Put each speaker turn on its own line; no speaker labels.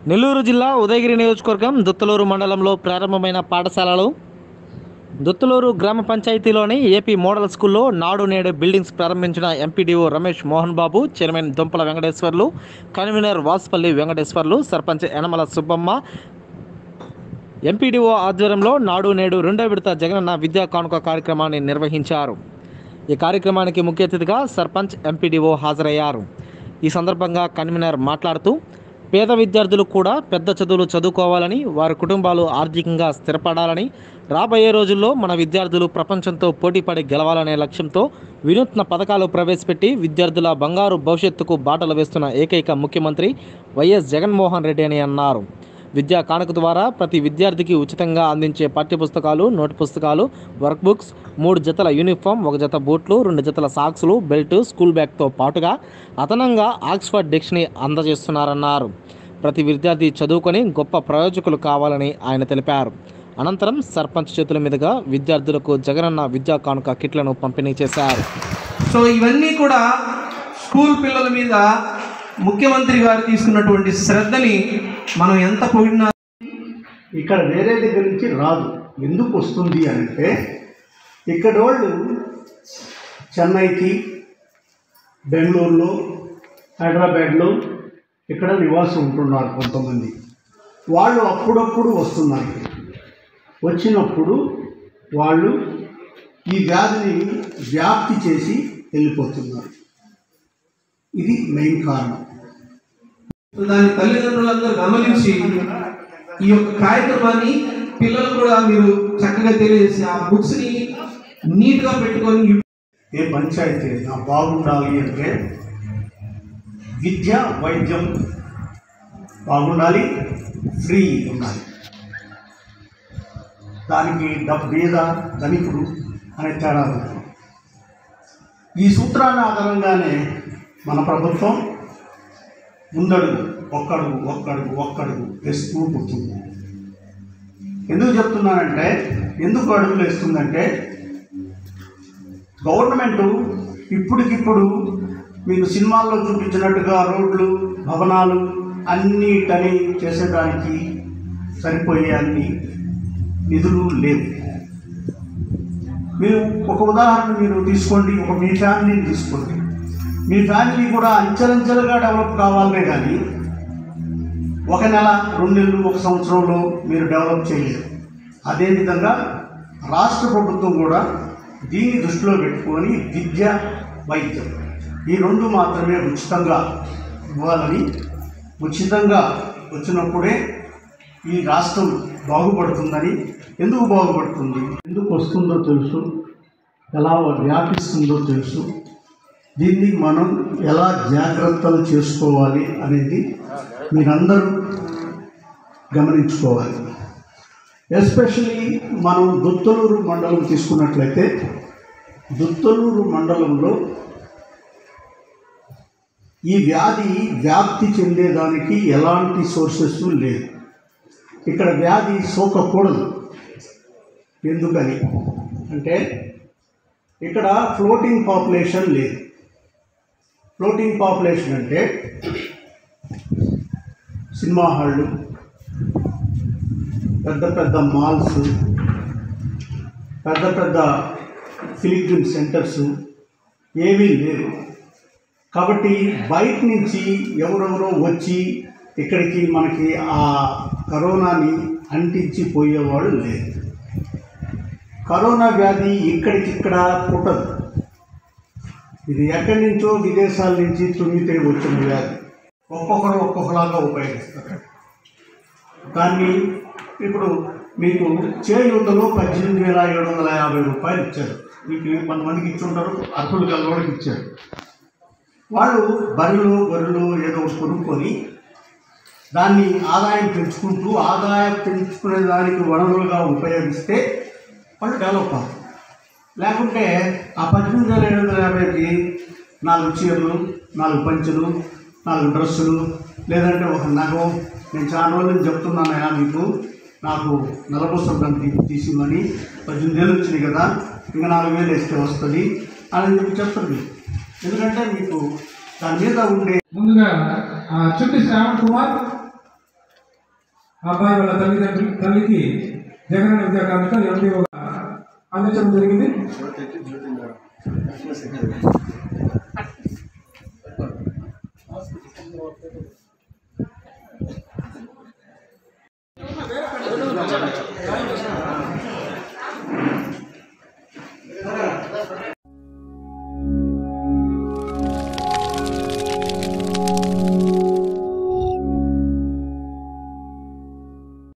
నెల్లూరు జిల్లా ఉదయగిరి నియోజకవర్గం దుత్తలూరు మండలంలో ప్రారంభమైన పాఠశాలలు దుత్తలూరు గ్రామ పంచాయతీలోని ఏపీ మోడల్ స్కూల్లో నాడు నేడు బిల్డింగ్స్ ప్రారంభించిన MPDO Ramesh Mohan Babu chairman Dumpala Venkateswarlu convener Vasupalli Venkateswarlu sarpanch Yanamala Subbamma MPDO ఆధ్వర్యంలో నాడు నేడు రెండో విడత జగనన్న విద్యా కానుక కార్యక్రమాన్ని నిర్వహించారు ఈ కార్యక్రమానికి ముఖ్య అతిథిగా సర్పంచ్ ఎంపీడీఓ హాజరయ్యారు ఈ సందర్భంగా కన్వీనర్ మాట్లాడుతూ పేద విద్యార్థులు కూడా పెద్ద చదువులు చదువుకోవాలని వారి కుటుంబాలు ఆర్థికంగా స్థిరపడాలని రాబోయే రోజుల్లో మన విద్యార్థులు ప్రపంచంతో పోటీపడి గెలవాలనే లక్ష్యంతో వినూత్న పథకాలు ప్రవేశపెట్టి విద్యార్థుల బంగారు భవిష్యత్తుకు బాటలు వేస్తున్న ఏకైక ముఖ్యమంత్రి వైఎస్ జగన్మోహన్ రెడ్డి అని అన్నారు విద్యా కానుక ద్వారా ప్రతి విద్యార్థికి ఉచితంగా అందించే పాఠ్యపుస్తకాలు నోట్ పుస్తకాలు వర్క్ బుక్స్ మూడు జతల యూనిఫామ్ ఒక జత బూట్లు రెండు జతల సాక్స్లు బెల్ట్ స్కూల్ బ్యాగ్తో పాటుగా అదనంగా ఆక్స్ఫర్డ్ డిక్షనరీ అందజేస్తున్నారన్నారు ప్రతి విద్యార్థి చదువుకొని గొప్ప ప్రయోజకులు కావాలని ఆయన తెలిపారు అనంతరం సర్పంచ్ చేతుల మీదుగా విద్యార్థులకు జగనన్న విద్యా కానుక కిట్లను పంపిణీ చేశారు
సో ఇవన్నీ కూడా స్కూల్ పిల్లల మీద ముఖ్యమంత్రి గారు తీసుకున్నటువంటి శ్రద్ధని మనం ఎంత పొగిడినా
ఇక్కడ వేరే దగ్గర నుంచి రాదు ఎందుకు వస్తుంది అంటే ఇక్కడ వాళ్ళు చెన్నైకి బెంగళూరులో హైదరాబాద్లో ఇక్కడ నివాసం ఉంటున్నారు కొంతమంది వాళ్ళు అప్పుడప్పుడు వస్తున్నారు వచ్చినప్పుడు వాళ్ళు ఈ వ్యాధిని వ్యాప్తి చేసి వెళ్ళిపోతున్నారు ఇది మెయిన్ కారణం
దాని తల్లిదండ్రులందరూ గమనించి ఈ యొక్క కార్యక్రమాన్ని పిల్లలు కూడా మీరు చక్కగా తెలియజేసి ఆ బుక్స్ ని నీట్ గా పెట్టుకొని
ఏ పంచాయతీ అయినా బాగుండాలి అంటే విద్య వైద్యం బాగుండాలి ఫ్రీ ఉండాలి దానికి డబ్ బీద ధనికుడు అనే తేడా ఉంది ఈ సూత్రాన్ని ఆధారంగానే మన ప్రభుత్వం ముందడుగు ఒక్కడుగు ఒక్కడుగు ఒక్కడుగు వేస్తూ పుడుతుంది ఎందుకు చెప్తున్నానంటే ఎందుకు అడుగులు వేస్తుందంటే గవర్నమెంట్ ఇప్పటికిప్పుడు మీకు సినిమాల్లో చూపించినట్టుగా రోడ్లు భవనాలు అన్నిటని చేసేదానికి సరిపోయే అన్ని నిధులు లేవు మీరు ఒక ఉదాహరణ మీరు తీసుకోండి ఒక మీ ఫ్యామిలీని తీసుకోండి మీ ఫ్యామిలీ కూడా అంచెలంచెలుగా డెవలప్ కావాలనే కానీ ఒక నెల రెండు నెలలు ఒక సంవత్సరంలో మీరు డెవలప్ చేయలేరు అదేవిధంగా రాష్ట్ర ప్రభుత్వం కూడా దీన్ని దృష్టిలో పెట్టుకొని విద్య వైద్యం ఈ రెండు మాత్రమే ఉచితంగా ఇవ్వాలని ఉచితంగా వచ్చినప్పుడే ఈ రాష్ట్రం బాగుపడుతుందని ఎందుకు బాగుపడుతుంది ఎందుకు వస్తుందో తెలుసు ఎలా వ్యాపిస్తుందో తెలుసు దీన్ని మనం ఎలా జాగ్రత్తలు చేసుకోవాలి అనేది మీరందరూ గమనించుకోవాలి ఎస్పెషలీ మనం దుత్తలూరు మండలం తీసుకున్నట్లయితే దుత్తలూరు మండలంలో ఈ వ్యాధి వ్యాప్తి చెందేదానికి ఎలాంటి సోర్సెస్ లేదు ఇక్కడ వ్యాధి సోకకూడదు ఎందుకని అంటే ఇక్కడ ఫ్లోటింగ్ పాపులేషన్ లేదు ఫ్లోటింగ్ పాపులేషన్ అంటే సినిమా హాళ్ళు పెద్ద పెద్ద మాల్స్ పెద్ద పెద్ద ఫిలిగ్రిమ్ సెంటర్స్ ఏమీ లేవు కాబట్టి బయట నుంచి ఎవరెవరో వచ్చి ఇక్కడికి మనకి ఆ కరోనాని అంటించి పోయేవాడు లేదు కరోనా వ్యాధి ఇక్కడికిక్కడ పుట్టదు ఇది ఎక్కడి నుంచో విదేశాల నుంచి తుమ్మితే వచ్చిన వ్యాధి ఒక్కొక్కరు ఒక్కొక్కలాగా ఉపయోగిస్తారు దాన్ని ఇప్పుడు మీకు చేయూతలో పద్దెనిమిది వేల ఏడు వందల యాభై రూపాయలు ఇచ్చారు మీకు కొంతమందికి ఇచ్చి ఉంటారు అర్హులు గలవాడికి ఇచ్చారు వాళ్ళు బర్రెలు గొర్రెలు ఏదో ఒకటి కొనుక్కొని దాన్ని ఆదాయం పెంచుకుంటూ ఆదాయం పెంచుకునే దానికి వనరులుగా ఉపయోగిస్తే వాళ్ళు డెవలప్ అవుతారు లేకుంటే ఆ పద్దెనిమిది వేల ఏడు వందల యాభైకి నాలుగు చీరలు నాలుగు పంచులు నాలుగు డ్రెస్సులు లేదంటే ఒక నగం నేను చాలా రోజుల నుంచి చెప్తున్నానయా మీకు నాకు నలభూసం తీసి తీసిమని పద్దెనిమిది వేలు వచ్చినాయి కదా ఇంకా నాలుగు వేలు వేస్తే వస్తుంది అని చెప్పి చెప్తుంది ఎందుకంటే మీకు దాని మీద ఉండే
ముందుగా ఆ చుట్టి శ్రావణ్ కుమార్ ఆ అబ్బాయి వాళ్ళ తల్లిదండ్రులు తల్లికి జగన్ విద్యా కానుక ఎంపీఓ అందించడం జరిగింది